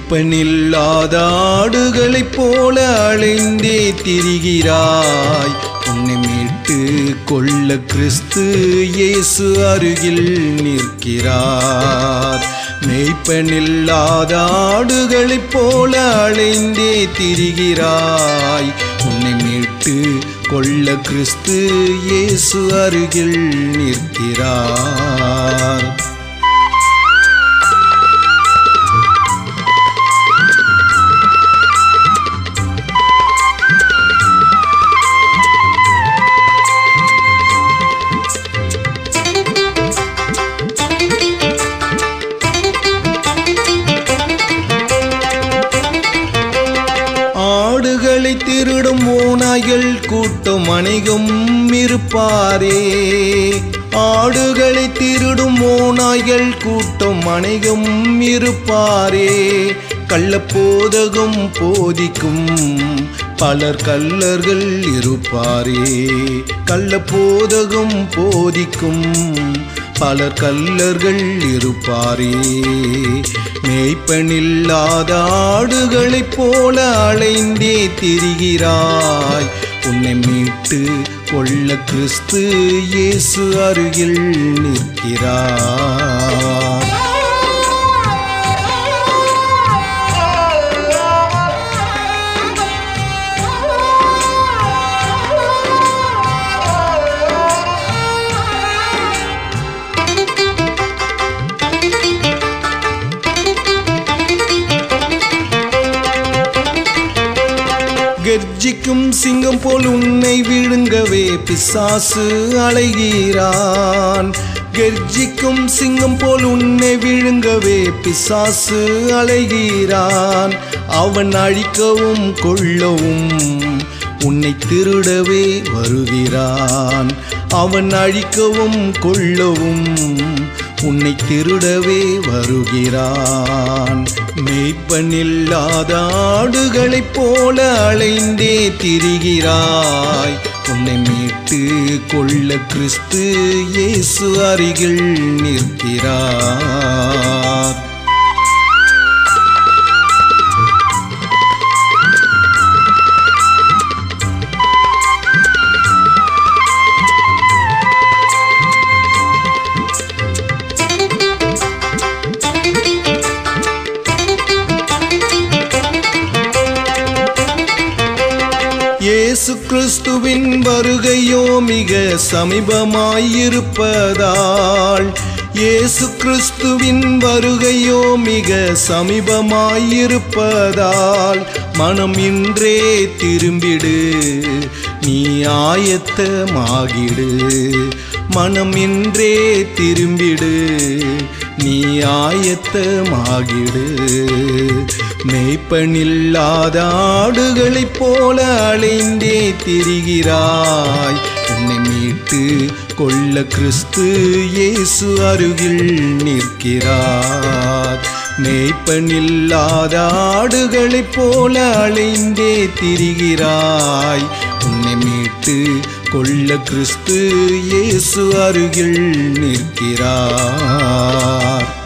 மெய்ப்பனில்லாத ஆடுகளைப் போல அலைந்தே திரிகிறாய் உன்னை மீட்டு கொள்ள கிறிஸ்து இயேசு அருகில் நிற்கிறார் மெய்ப்பனில்லாத ஆடுகளைப் போல அலைந்தே திரிகிறாய் உன்னை மீட்டு கொள்ள கிறிஸ்து இயேசு அருகில் நிற்கிறார் ஆடுகளை திருடும் ஓநாய்கள் கூட்டம் அணைகும் இருப்பாரே ஆடுகளை திருடும் ஓநாய்கள் கூட்டம் அணைகும் இருப்பாரே கள்ளப்போதகம் போதிக்கும் பலர் கல்லர்கள் இருப்பாரே கள்ளப்போதகம் போதிக்கும் பலர் கல்லர்கள் இருப்பாரே மேய்ப்பனில்லாத ஆடுகளைப் போல அலைந்தே திரிகிறாய் உன்னை மீட்டு கொள்ள கிறிஸ்து இயேசு அருகில் நிற்கிறார் கர்ஜிக்கும் சிங்கம் போல் உன்னை விழுங்கவே பிசாசு அலைகிறான் கர்ஜிக்கும் சிங்கம் போல் உன்னை விழுங்கவே பிசாசு அலைகிறான் அவன் அழிக்கவும் கொள்ளவும் உன்னை திருடவே வருகிறான் அவன் அழிக்கவும் கொள்ளவும் உன்னை திருடவே வருகிறான் மெய்ப்பனில்லாத ஆடுகளைப் போல அலைந்தே திரிகிறாய் உன்னை மீட்டு கொள்ள கிறிஸ்து இயேசு அருகில் நிற்கிறார் இயேசு கிறிஸ்துவின் வருகையோ மிக சமீபமாயிருப்பதால் இயேசு கிறிஸ்துவின் வருகையோ மிக சமீபமாயிருப்பதால் மனம் இன்றே திரும்பிடு நீ ஆயத்தமாகிடு மனம் இன்றே திரும்பிடு நீ ஆயத்தமாகிடு மெய்ப்பனில்லாத ஆடுகளைப் போல அலைந்தே திரிகிறாய் உன்னை மீட்டு கொள்ள கிறிஸ்து இயேசு அருகில் நிற்கிறார் மேய்ப்பனில்லாத ஆடுகளைப் போல அலைந்தே திரிகிறாய் உன்னை மீட்டு கொள்ள கிறிஸ்து இயேசு அருகில் நிற்கிறார்